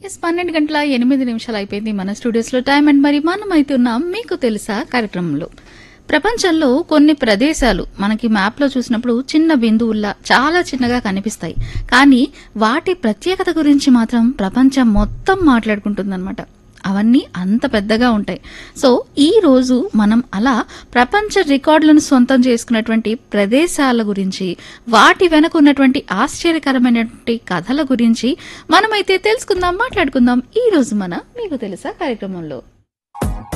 yes పన్నెండు గంటల ఎనిమిది నిమిషాలు అయిపోయింది మన స్టూడియోస్లో టైం అండ్ మరి మనం అయితే ఉన్నాం మీకు తెలుసా కార్యక్రమంలో ప్రపంచంలో కొన్ని ప్రదేశాలు మనకి మ్యాప్లో చూసినప్పుడు చిన్న బిందువుల్లా చాలా చిన్నగా కనిపిస్తాయి కానీ వాటి ప్రత్యేకత గురించి మాత్రం ప్రపంచం మొత్తం మాట్లాడుకుంటుందన్నమాట అవన్నీ అంత పెద్దగా ఉంటాయి సో ఈ రోజు మనం అలా ప్రపంచ రికార్డులను సొంతం చేసుకున్నటువంటి ప్రదేశాల గురించి వాటి వెనక ఉన్నటువంటి ఆశ్చర్యకరమైనటువంటి కథల గురించి మనమైతే తెలుసుకుందాం మాట్లాడుకుందాం ఈ రోజు మన మీకు తెలుసా కార్యక్రమంలో